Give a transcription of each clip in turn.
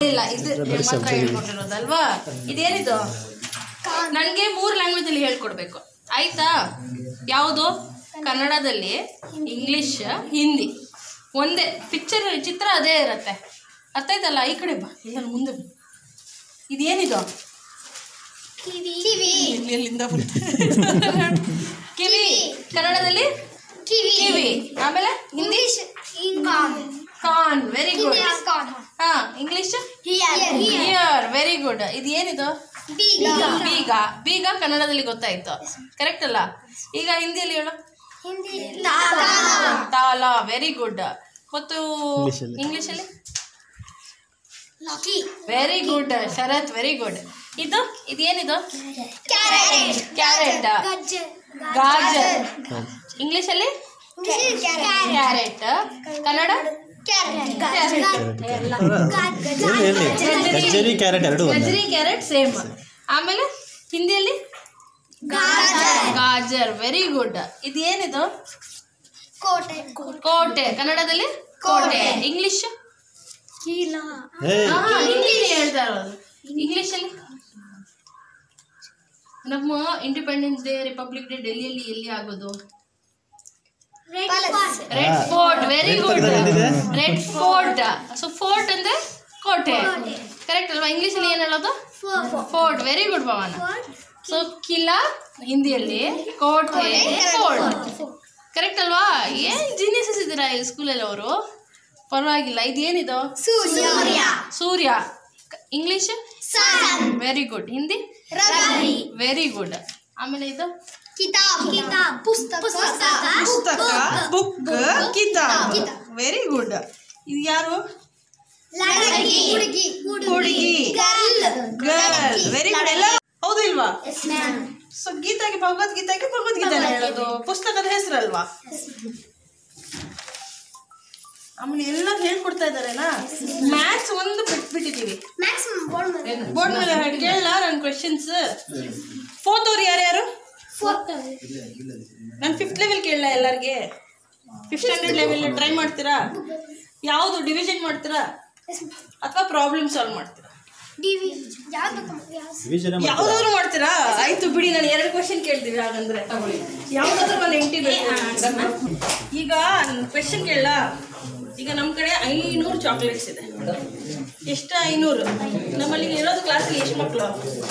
ಇಲ್ಲ ಇದು ನಿಮ್ಮ ಹತ್ರ ಹೇಳ್ಕೊಟ್ಟಿರೋದಲ್ವಾ ಇದೇನಿದು ನನಗೆ ಮೂರು ಲ್ಯಾಂಗ್ವೇಜ್ ಅಲ್ಲಿ ಹೇಳ್ಕೊಡ್ಬೇಕು ಆಯ್ತಾ ಯಾವುದು ಕನ್ನಡದಲ್ಲಿ ಇಂಗ್ಲಿಷ್ ಹಿಂದಿ ಒಂದೇ ಪಿಕ್ಚರ್ ಚಿತ್ರ ಅದೇ ಇರುತ್ತೆ ಅರ್ಥ ಆಯ್ತಲ್ಲ ಈ ಕಡೆ ಬಾ ಇಲ್ಲ ಮುಂದೆ ಬಾ ಇದೇನಿದು ಕಿವಿ ಎಲ್ಲಿ ಎಲ್ಲಿಂದ ಬಂತು? ಕಿವಿ ಕನ್ನಡದಲ್ಲಿ ಕಿವಿ ಕಿವಿ ಆಮೇಲೆ ಹಿಂದಿ ಕಾನ್ ಕಾನ್ ವೆರಿ ಗುಡ್ ಕಾನ್ ಹಾ English here here very good ಇದು ಏನಿದು ಬೀಗ ಬೀಗ ಬೀಗ ಕನ್ನಡದಲ್ಲಿ ಗೊತ್ತಾಯ್ತು ಕರೆಕ್ಟ್ ಅಲ್ಲ ಈಗ ಹಿಂದಿಯಲ್ಲಿ ಹೇಳು ಹಿಂದಿ ತಾಲ ವೆರಿ ಗುಡ್ ಮತ್ತು ಇಂಗ್ಲಿಷಲ್ಲಿ lucky very good Sharath very good ಇದು ಇದೇನಿದು ಕ್ಯಾರೆಟ್ ಕ್ಯಾರೆಟ್ ಗಜ್ಜರ್ ಗಾಜರ್ ಇಂಗ್ಲಿಷಲ್ಲಿ ಕ್ಯಾರೆಟ್ ಕ್ಯಾರೆಟ್ ಕನ್ನಡ ಕ್ಯಾರೆಟ್ ಎಲ್ಲ ಎಲ್ಲಿ ಎಲ್ಲಿ ಗಜ್ಜರಿ ಕ್ಯಾರೆಟ್ ಎರಡು ಒಂದೇ ಗಜ್ರಿ ಕ್ಯಾರೆಟ್ ಸೇಮ್ ಆಮೇಲೆ ಹಿಂದಿಯಲ್ಲಿ ಗಾಜರ್ ವೆರಿ ಗುಡ್ ಇದೇನಿದು ಕೋಟೆ ಕೋಟೆ ಕನ್ನಡದಲ್ಲಿ ಕೋಟೆ ಇಂಗ್ಲಿಷ್ ಕೀಲ ಏ ಇಂಗ್ಲಿಷ್ ಹೇಳ್ತಾ ಇರೋದು ಇಂಗ್ಲಿಷಲ್ಲಿ ನಮ್ಮ ಇಂಡಿಪೆಂಡೆನ್ಸ್ ಡೇ ರಿಪಬ್ಲಿಕ್ ಡೇ ಡೆಲ್ಲಿಯಲ್ಲಿ ಎಲ್ಲಿ ಆಗೋದು red fort very red good ಪಕ್ಕದಲ್ಲಿ ಏನಿದೆ? ರೆಡ್ ಫೋರ್ಟ್ ಸೊ ಫೋರ್ಟ್ ಅಂದ್ರೆ ಕೋಟೆ ಕರೆಕ್ಟ್ ಅಲ್ವಾ ಇಂಗ್ಲಿಷಲ್ಲಿ ಏನು ಹೇಳೋದು fort very good Bhavan so ಕಿಲಾ ಹಿಂದಿಯಲ್ಲಿ ಕೋಟೆ ಫೋರ್ಟ್ ಕರೆಕ್ಟ್ ಅಲ್ವಾ ಏನ್ ಜೀನಿಯಸಸ್ ಇದ್ದೀರಾ ಈ ಸ್ಕೂಲಲ್ಲಿ ಅವರು ಪರವಾಗಿಲ್ಲ ಇದೇನಿದು ಸೂರ್ಯ ಸೂರ್ಯ English sun very good Hindi ರವಿ ವೆರಿ ಗುಡ್ ಆಮೇಲೆ ಇದು ಕಿತಾಬ್ ಕಿತಾಬ್ ಪುಸ್ತಕ ಪುಸ್ತಕ ಪುಸ್ತಕ ಬುಕ್ ಕಿತಾಬ್ ಕಿತಾಬ್. ವೆರಿ ಗುಡ್ ಇದು ಯಾರು ಲಡಗಿ ಹುಡುಗಿ ಹುಡುಗಿ ಗರ್ಲ್ ಗರ್ಲ್ ವೆರಿ ಗುಡ್ ಎಲ್ಲ ಹೌದು ಇಲ್ವಾ ಸೊ ಗೀತಾಗೆ ಭಗವದ್ಗೀತಾಗೆ ಭಗವದ್ಗೀತಾನೆ ಹೇಳೋದು ಪುಸ್ತಕದ ಹೆಸರಲ್ವಾ ಆಮೇಲೆ ಎಲ್ಲ ಹೇಳ್ಕೊಡ್ತಾ ಇದಾರೆನಾ ಮ್ಯಾಥ್ಸ್ ಒಂದು ಬಿಟ್ಬಿಟ್ಟಿದೀವಿ ಮ್ಯಾಕ್ಸಿಮಮ್ ಬೋರ್ಡ್ ಮೇಲೆ ಬೋರ್ಡ್ ಮೇಲೆ ಕೇಳಲ್ಲ ನನ್ನ ಕ್ವೆಶನ್ಸ್ ಫೋರ್ತ್ ಅವ್ರು ಯಾರ್ಯಾರು ಫೋರ್ತ್ ನಾನು ಫಿಫ್ತ್ ಲೆವೆಲ್ ಕೇಳಲ್ಲ ಎಲ್ಲರಿಗೆ ಫಿಫ್ತ್ ಸ್ಟ್ಯಾಂಡರ್ಡ್ ಲೆವೆಲ್ ಟ್ರೈ ಮಾಡ್ತೀರಾ ಯಾವುದು ಡಿವಿಷನ್ ಮಾಡ್ತೀರಾ ಅಥವಾ ಪ್ರಾಬ್ಲಮ್ ಸಾಲ್ವ್ ಮಾಡ್ತೀರಾ ಡಿವಿ ಯಾವ್ದು ಯಾವ್ದು ವಿಜಯನ ಯಾವ್ದಾದ್ರು ಮಾಡ್ತೀರಾ ಆಯ್ತು ಬಿಡಿ ನಾನು ಎರಡು ಕ್ವೆಶನ್ ಕೇಳ್ತೀವಿ ಹಾಗಂದ್ರೆ ತಗೊಳ್ಳಿ ಯಾವ್ದಾದ್ರು ಒಂದು ಎಂಟಿ ಬೇಕು ಈಗ ಕ್ವೆಶನ್ ಕೇಳ ಈಗ ನಮ್ಮ ಕಡೆ ಐನೂರು ಚಾಕ್ಲೇಟ್ಸ್ ಇದೆ ಎಷ್ಟು ಐನೂರು ನಮ್ಮಲ್ಲಿ ಇರೋದು ಕ್ಲಾಸಲ್ಲಿ ಎಷ್ಟು ಮಕ್ಕಳು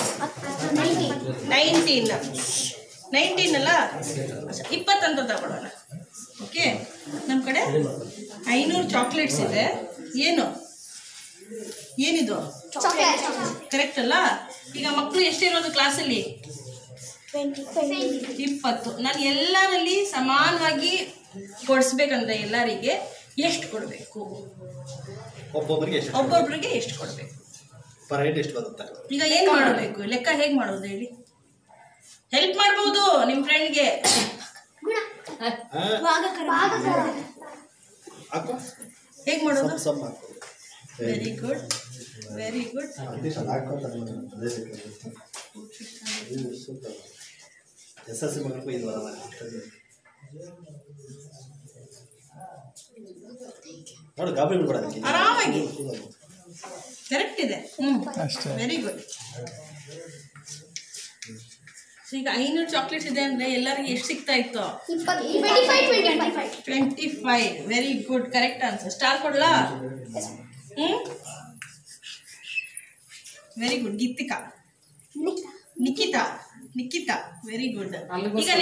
ನೈನ್ಟೀನ್ ನೈನ್ಟೀನ್ ಅಲ್ಲ ಇಪ್ಪತ್ತಂತ ತಗೊಳ್ಳೋಣ ಓಕೆ ನಮ್ಮ ಕಡೆ ಐನೂರು ಚಾಕ್ಲೇಟ್ಸ್ ಇದೆ ಏನು ಏನಿದು ಚಾಕ್ಲೇಟ್ ಕರೆಕ್ಟ್ ಅಲ್ಲ ಈಗ ಮಕ್ಕಳು ಎಷ್ಟಿರೋದು ಕ್ಲಾಸಲ್ಲಿ ಟ್ವೆಂಟಿ ಇಪ್ಪತ್ತು ನಾನು ಎಲ್ಲರಲ್ಲಿ ಸಮಾನವಾಗಿ ಕೊಡಿಸ್ಬೇಕಂದ್ರೆ ಎಲ್ಲರಿಗೆ ಎಷ್ಟು ಕೊಡಬೇಕು ಒಬ್ಬೊಬ್ಬರಿಗೆ ಎಷ್ಟು ಒಬ್ಬೊಬ್ರಿಗೆ ಎಷ್ಟು ಕೊಡಬೇಕು ಪರ್ ಹೆಡ್ ಎಷ್ಟು ಬರುತ್ತೆ ಈಗ ಏನು ಮಾಡಬೇಕು ಲೆಕ್ಕ ಹೇಗೆ ಮಾಡೋದು ಹೇಳಿ ಹೆಲ್ಪ್ ಮಾಡ್ಬೋದು ನಿಮ್ಮ ಫ್ರೆಂಡ್ಗೆ ಗುಣ ಹಾ ಭಾಗಕರ ಭಾಗಕರ ಹಾಕು ಹೇಗೆ ಮಾಡೋದು ಸಮ್ ಸಮ್ ಹಾಕು very good very good S L C ಮಕ್ಕಳಿಗೂ ಇದು ಬರಲ್ಲ ನೋಡು ಗಾಬರಿ ಬಿಡ್ಬೇಡ ಅದಕ್ಕೆ ಆರಾಮಾಗಿ ಕರೆಕ್ಟ್ ಇದೆ ಹ್ಞೂ ವೆರಿ ಗುಡ್ ಈಗ ಐನೂರು ಚಾಕ್ಲೇಟ್ಸ್ ಇದೆ ಅಂದರೆ ಎಲ್ಲರಿಗೆ ಎಷ್ಟು ಸಿಗ್ತಾ ಇತ್ತು ಇಪ್ಪತ್ತು twenty five twenty five twenty five very good correct answer star ಕೊಡ್ಲಾ ಹ್ಞೂ very good Geetika Nikhita Nikhita very good ಈಗ